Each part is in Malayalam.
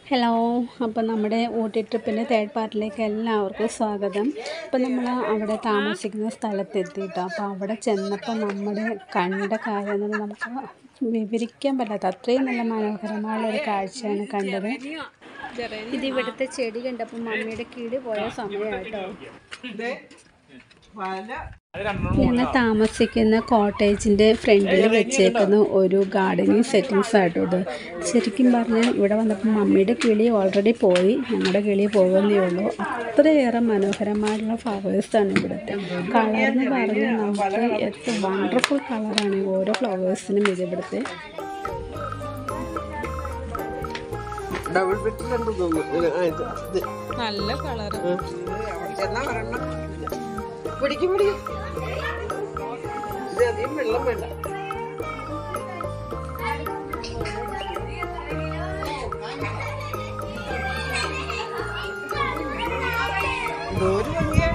ഹലോ അപ്പോൾ നമ്മുടെ ഊട്ടി ട്രിപ്പിൻ്റെ തേർഡ് പാർട്ടിലേക്ക് എല്ലാവർക്കും സ്വാഗതം അപ്പോൾ നമ്മൾ അവിടെ താമസിക്കുന്ന സ്ഥലത്തെത്തിയിട്ടോ അപ്പോൾ അവിടെ ചെന്നപ്പോൾ നമ്മുടെ കണ്ട കാര്യം എന്ന് പറഞ്ഞാൽ നമുക്ക് വിവരിക്കാൻ പറ്റാത്ത അത്രയും നല്ല മനോഹരമായ ഒരു കാഴ്ചയാണ് കണ്ടത് ഇത് ഇവിടുത്തെ ചെടി കണ്ടപ്പോൾ മമ്മിയുടെ കീഴ് പോയ സമയമാട്ടോ ഞങ്ങൾ താമസിക്കുന്ന കോട്ടേജിൻ്റെ ഫ്രണ്ടിൽ വെച്ചേക്കുന്ന ഒരു ഗാർഡനിങ് സെറ്റിങ്സ് ആട്ടോ ഇത് ശരിക്കും പറഞ്ഞാൽ ഇവിടെ വന്നപ്പോൾ മമ്മിയുടെ കിളി ഓൾറെഡി പോയി ഞങ്ങളുടെ കിളി പോകുന്നേ ഉള്ളൂ അത്രയേറെ മനോഹരമായിട്ടുള്ള ഫ്ലവേഴ്സാണ് ഇവിടുത്തെ കളർ എന്ന് പറഞ്ഞാൽ നമുക്ക് എത്ര വണ്ടർഫുൾ കളറാണ് ഓരോ ഫ്ലവേഴ്സിനും ഇത് ഇവിടുത്തെ ഡബിൾ ബെറ്റിലുണ്ട് തോന്നുന്നു ആ, ഇത് ഇത് നല്ല കളറ് എന്നാ പറയണം പിടിക്കും പിടിക്കും ഇത് അധികം വെള്ളം വേണ്ട എന്തോരു ഭംഗിയാ.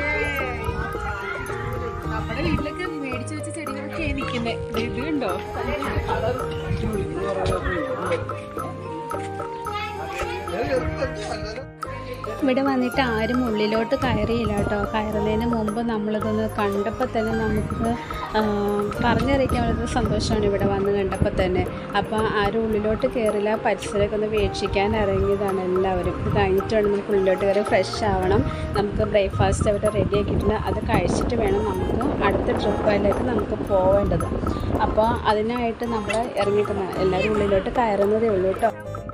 നമ്മുടെ വീട്ടിലൊക്കെ മേടിച്ചു വെച്ച ചെടികളൊക്കെ നിൽക്കുന്നത് ഇത് കണ്ടോ ഇവിടെ വന്നിട്ട് ആരും ഉള്ളിലോട്ട് കയറിയില്ല കേട്ടോ കയറുന്നതിന് മുമ്പ് നമ്മളിതൊന്ന് കണ്ടപ്പോൾ തന്നെ നമുക്ക് ആ, പറഞ്ഞറിയിക്കാൻ വളരെ സന്തോഷമാണ് ഇവിടെ വന്ന് കണ്ടപ്പോൾ തന്നെ അപ്പോൾ ആരും ഉള്ളിലോട്ട് കയറില്ല പരിസരമൊക്കെ ഒന്ന് വീക്ഷിക്കാൻ ഇറങ്ങിയതാണ് എല്ലാവരും ഇത് കഴിഞ്ഞിട്ടാണ് നമുക്ക് ഉള്ളിലോട്ട് കയറി ഫ്രഷ് ആവണം നമുക്ക് ബ്രേക്ക്ഫാസ്റ്റ് അവിടെ റെഡി ആക്കിയിട്ടുണ്ട് അത് കഴിച്ചിട്ട് വേണം നമുക്ക് അടുത്ത ട്രിപ്പിലേക്ക് നമുക്ക് പോവേണ്ടത് അപ്പോൾ അതിനായിട്ട് നമ്മൾ ഇറങ്ങിയിട്ടുണ്ട് എല്ലാവരും ഉള്ളിലോട്ട് കയറുന്നതേ ഉള്ളൂ കേട്ടോ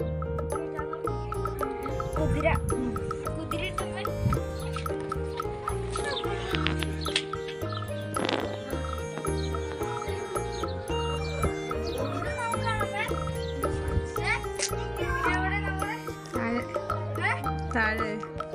താഴെ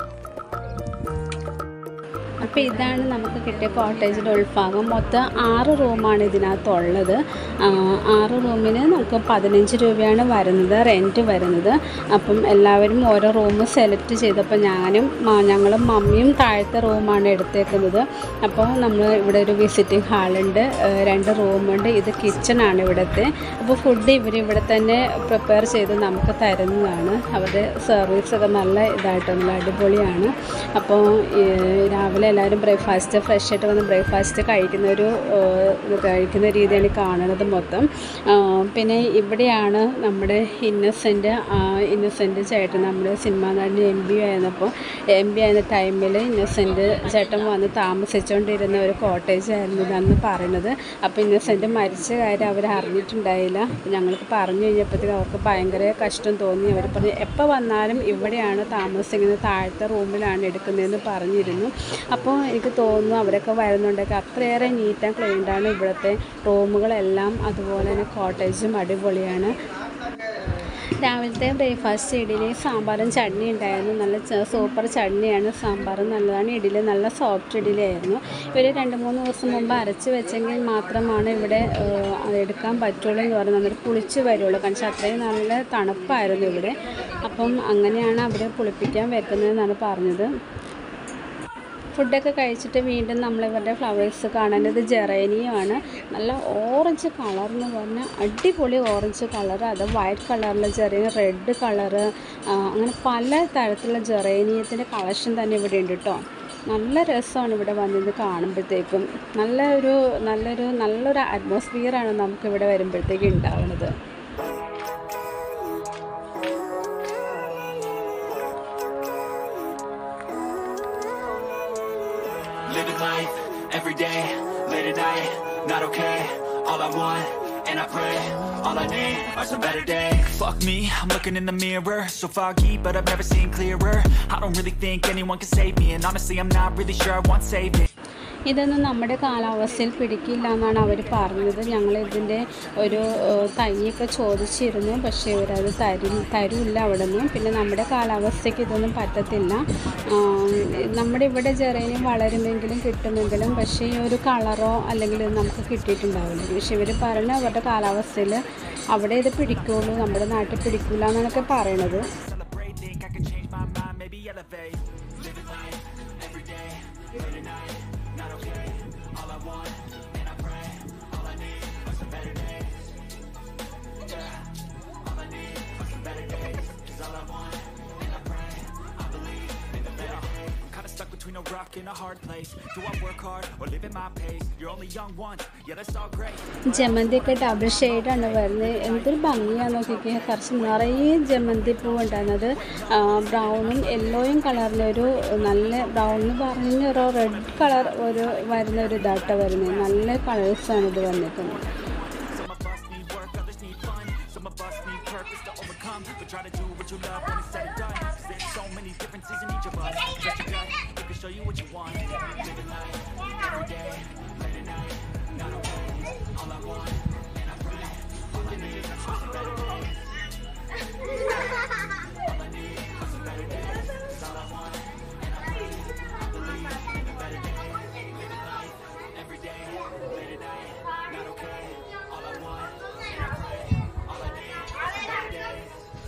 അപ്പോൾ ഇതാണ് നമുക്ക് കിട്ടിയ കോട്ടേജിൻ്റെ ഉൾഭാഗം മൊത്തം ആറ് റൂമാണ് ഇതിനകത്തുള്ളത് ആ, ആറ് റൂമിന് നമുക്ക് പതിനഞ്ച് രൂപയാണ് വരുന്നത് റെൻറ്റ് വരുന്നത് അപ്പം എല്ലാവരും ഓരോ റൂം സെലക്ട് ചെയ്തപ്പോൾ ഞാനും മ- ഞങ്ങളും മമ്മിയും താഴത്തെ റൂമാണ് എടുത്തേക്കുന്നത് അപ്പോൾ നമ്മൾ ഇവിടെ ഒരു വിസിറ്റിംഗ് ഹാളുണ്ട് രണ്ട് റൂമുണ്ട് ഇത് കിച്ചണാണ് ഇവിടുത്തെ അപ്പോൾ ഫുഡ് ഇവർ ഇവിടെ തന്നെ പ്രിപ്പയർ ചെയ്ത് നമുക്ക് തരുന്നതാണ് അവരുടെ സർവീസൊക്കെ നല്ല ഇതായിട്ട് നല്ല അടിപൊളിയാണ് അപ്പോൾ ഏഹ്, രാവിലെ എല്ലാവരും ബ്രേക്ക്ഫാസ്റ്റ് ഫ്രഷ് ആയിട്ട് വന്ന് ബ്രേക്ക്ഫാസ്റ്റ് കഴിക്കുന്ന ഒരു ഏഹ്, ഇത് കഴിക്കുന്ന രീതിയാണ് ഈ കാണുന്നത് മൊത്തം ആ, പിന്നെ ഇവിടെയാണ് നമ്മുടെ ഇന്നസെൻ്റ് ഇന്നസെൻ്റ് ചേട്ടൻ നമ്മുടെ സിനിമാ നടൻ എം ബി ആയിരുന്നപ്പോൾ എം ബി ആയിരുന്ന ടൈമിൽ ഇന്നസെൻ്റ് ചേട്ടൻ വന്ന് താമസിച്ചുകൊണ്ടിരുന്ന ഒരു കോട്ടേജ് ആയിരുന്നു ഇതെന്ന് പറയുന്നത് അപ്പോൾ ഇന്നസെൻ്റ് മരിച്ച കാര്യം അവർ അറിഞ്ഞിട്ടുണ്ടായില്ല അപ്പോൾ ഞങ്ങൾക്ക് പറഞ്ഞു കഴിഞ്ഞപ്പോഴത്തേക്ക് അവർക്ക് ഭയങ്കര കഷ്ടം തോന്നി അവർ പറഞ്ഞു എപ്പോൾ വന്നാലും ഇവിടെയാണ് താമസിക്കുന്നത് താഴത്തെ റൂമിലാണ് എടുക്കുന്നതെന്ന് പറഞ്ഞിരുന്നു അപ്പോൾ എനിക്ക് തോന്നുന്നു അവരൊക്കെ വരുന്നുണ്ടെങ്കിൽ അത്രയേറെ നീറ്റ് ആൻഡ് ക്ലീൻഡാണ് ഇവിടുത്തെ റൂമുകളെല്ലാം അതുപോലെ തന്നെ കോട്ടേജും അടിപൊളിയാണ് രാവിലത്തെ ബ്രേക്ക്ഫാസ്റ്റ് ഇഡലി സാമ്പാറും ചട്നി ഉണ്ടായിരുന്നു നല്ല ച- സൂപ്പർ ചട്നിയാണ് സാമ്പാറും നല്ലതാണ് ഇഡലി നല്ല സോഫ്റ്റ് ഇഡലി ആയിരുന്നു ഇവർ രണ്ട് മൂന്ന് ദിവസം മുമ്പ് അരച്ച് വെച്ചെങ്കിൽ മാത്രമാണ് ഇവിടെ ഏഹ്, അത് എടുക്കാൻ പറ്റുള്ളൂ എന്ന് പറയുന്നത് എന്നിട്ട് പുളിച്ച് വരുള്ളൂ കാരണം വെച്ചാൽ അത്രയും നല്ല തണുപ്പായിരുന്നു ഇവിടെ അപ്പം അങ്ങനെയാണ് അവർ പുളിപ്പിക്കാൻ വെക്കുന്നതെന്നാണ് പറഞ്ഞത് ഫുഡൊക്കെ കഴിച്ചിട്ട് വീണ്ടും നമ്മൾ ഇവരുടെ ഫ്ലവേഴ്സ് കാണേണ്ടത് ജെറേനിയമാണ് നല്ല ഓറഞ്ച് കളർ എന്ന് പറഞ്ഞാൽ അടിപൊളി ഓറഞ്ച് കളർ അത് വൈറ്റ് കളറിലെ ജെറേനിയ റെഡ് കളറ് അങ്ങനെ പല തരത്തിലുള്ള ജെറേനിയത്തിൻ്റെ കളക്ഷൻ തന്നെ ഇവിടെ ഉണ്ട് കേട്ടോ നല്ല രസമാണ് ഇവിടെ വന്നത് കാണുമ്പോഴത്തേക്കും നല്ലൊരു നല്ലൊരു നല്ലൊരു അറ്റ്മോസ്ഫിയറാണ് നമുക്ക് ഇവിടെ വരുമ്പോഴത്തേക്ക് ഉണ്ടാവുന്നത് Living life every day, late at night, not okay. All I want, and I pray, all I need are some better days. Fuck me, I'm looking in the mirror, so foggy, but I've never seen clearer. I don't really think anyone can save me, and honestly, I'm not really sure I want saving. ഇതൊന്നും നമ്മുടെ കാലാവസ്ഥയിൽ പിടിക്കില്ല എന്നാണ് അവർ പറഞ്ഞത് ഞങ്ങൾ ഇതിൻ്റെ ഒരു ഏഹ്, തൈയൊക്കെ ചോദിച്ചിരുന്നു പക്ഷേ ഇവരത് തരും തരില്ല അവിടെ നിന്ന് പിന്നെ നമ്മുടെ കാലാവസ്ഥയ്ക്ക് ഇതൊന്നും പറ്റത്തില്ല ആം, നമ്മുടെ ഇവിടെ ജെറേനിയം വളരുമെങ്കിലും കിട്ടുമെങ്കിലും പക്ഷേ ഈ ഒരു കളറോ അല്ലെങ്കിൽ ഇത് നമുക്ക് കിട്ടിയിട്ടുണ്ടാവില്ല പക്ഷേ ഇവർ പറഞ്ഞ അവരുടെ കാലാവസ്ഥയിൽ അവിടെ ഇത് പിടിക്കുള്ളൂ നമ്മുടെ നാട്ടിൽ പിടിക്കില്ല എന്നാണൊക്കെ പറയണത് Celebrate, think I can change my mind, maybe elevate. Living life every day, late at night, not okay. All I want, and I pray, all I need are some better days. Yeah, all I need are some better days. 'Cause all I want. rock in a hard place Do I work hard or live at my pace? You're only young once, yeah that's all great ജമന്തിയൊക്കെ ഡബിൾ ഷെയ്ഡാണ് വരുന്നത് എന്തൊരു ഭംഗിയാന്ന് നോക്കിക്കേ കുറച്ച് നിറയെ ജമന്തി പൂ ഉണ്ടായിരുന്നത് ബ്രൗണും യെല്ലോയും കളറിൻ്റെ ഒരു നല്ല ബ്രൗൺ എന്ന് പറഞ്ഞ ഒരു റെഡ് കളർ ഒരു വരുന്ന ഒരു ഇതാട്ട വരുന്നത് നല്ല കളേഴ്സാണ് ഇത് വന്നിരിക്കുന്നത് Some of us need work, others need fun Some of us need purpose to overcome But try to do what you love when it's said and done 'Cause there's so many differences in each of us Trust your gut, it can show you what you want Living life, every day, late at night Not okay, all I want, and I pray All I need is just a better day All I need is some better days It's all I want, and I pray I believe in a better day Living life, every day, late at night Not okay, all I want, and I pray All I need is some better days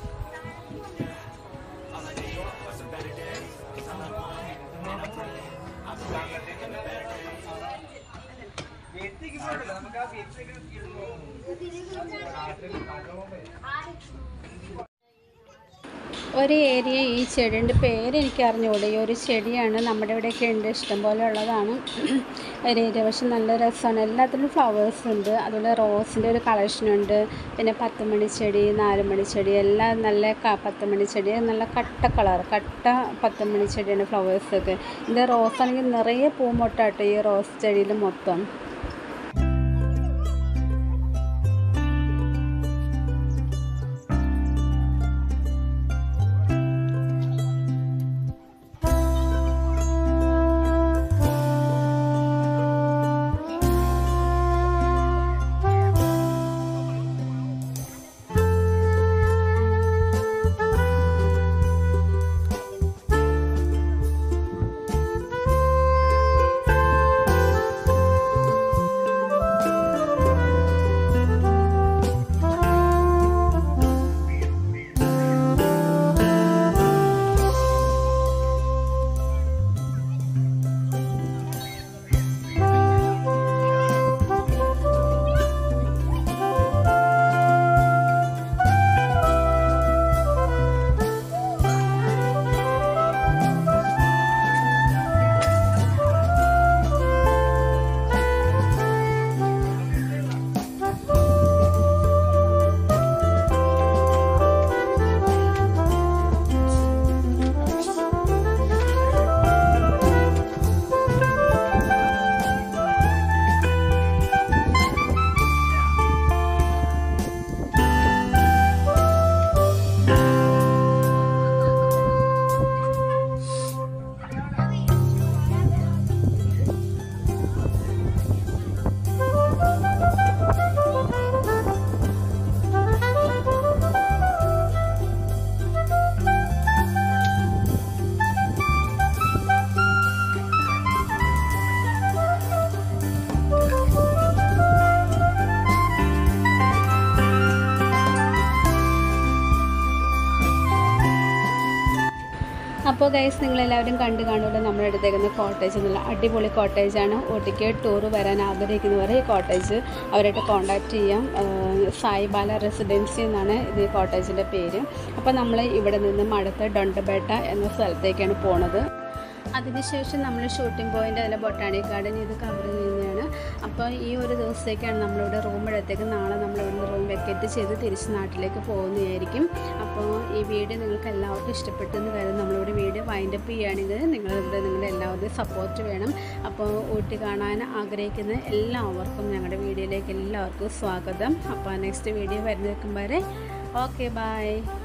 all I need are some better days. It's all I want, and I pray. I believe in a better day. ഒരു ഏരിയ ഈ ചെടിയുടെ പേര് എനിക്ക് അറിഞ്ഞുകൂടെ ഈ ഒരു ചെടിയാണ് നമ്മുടെ ഇവിടെയൊക്കെ ഉണ്ട് ഇഷ്ടംപോലെ ഉള്ളതാണ് ഒരു ഏരിയ പക്ഷെ നല്ല രസമാണ് എല്ലാത്തിലും ഫ്ലവേഴ്സ് ഉണ്ട് അതുപോലെ റോസിൻ്റെ ഒരു കളക്ഷൻ ഉണ്ട് പിന്നെ പത്തുമണി ചെടി നാലുമണി ചെടി എല്ലാം നല്ല ക- പത്തുമണി ചെടി നല്ല കട്ട കളർ കട്ട പത്തുമണി ചെടിയാണ് ഫ്ലവേഴ്സൊക്കെ ഇത് റോസ് ആണെങ്കിൽ നിറയെ പൂമൊട്ടാട്ടോ ഈ റോസ് ചെടിയിൽ മൊത്തം അപ്പോൾ ഗൈസ് നിങ്ങളെല്ലാവരും കണ്ടു കാണുമല്ലോ നമ്മുടെ അടുത്തേക്കുന്ന കോട്ടേജ് എന്നുള്ള അടിപൊളി കോട്ടേജാണ് ഊട്ടിക്ക് ടൂർ വരാൻ ആഗ്രഹിക്കുന്നവർ ഈ കോട്ടേജ് അവരായിട്ട് കോൺടാക്റ്റ് ചെയ്യാം ആഹ് സായിബാല റെസിഡൻസി എന്നാണ് ഇത് ഈ കോട്ടേജിൻ്റെ പേര് അപ്പോൾ നമ്മൾ ഇവിടെ നിന്നും അടുത്ത ഡൊണ്ടബേട്ട എന്ന സ്ഥലത്തേക്കാണ് പോണത് അതിനുശേഷം നമ്മൾ ഷൂട്ടിംഗ് പോയിൻ്റ് അതിലെ ബൊട്ടാണിക് ഗാർഡൻ ഇത് കവർ ചെയ്യുന്നതാണ് അപ്പോൾ ഈ ഒരു ദിവസത്തേക്കാണ് നമ്മളിവിടെ റൂം എടുത്തേക്ക് നാളെ നമ്മൾ ഇവിടുന്ന് റൂം വെക്കറ്റ് ചെയ്ത് തിരിച്ച് നാട്ടിലേക്ക് പോകുന്നതായിരിക്കും അപ്പോൾ ഈ വീഡിയോ നിങ്ങൾക്ക് എല്ലാവർക്കും ഇഷ്ടപ്പെട്ടെന്ന് വരും നമ്മളിവിടെ വീഡിയോ വൈൻഡ് അപ്പ് ചെയ്യുകയാണെങ്കിൽ നിങ്ങളിവിടെ നിങ്ങളുടെ എല്ലാവരുടെയും സപ്പോർട്ട് വേണം അപ്പോൾ ഊട്ടി കാണാൻ ആഗ്രഹിക്കുന്ന എല്ലാവർക്കും ഞങ്ങളുടെ വീഡിയോയിലേക്ക് എല്ലാവർക്കും സ്വാഗതം അപ്പോൾ നെക്സ്റ്റ് വീഡിയോ വരുന്നേക്കും വരെ ഓക്കെ ബൈ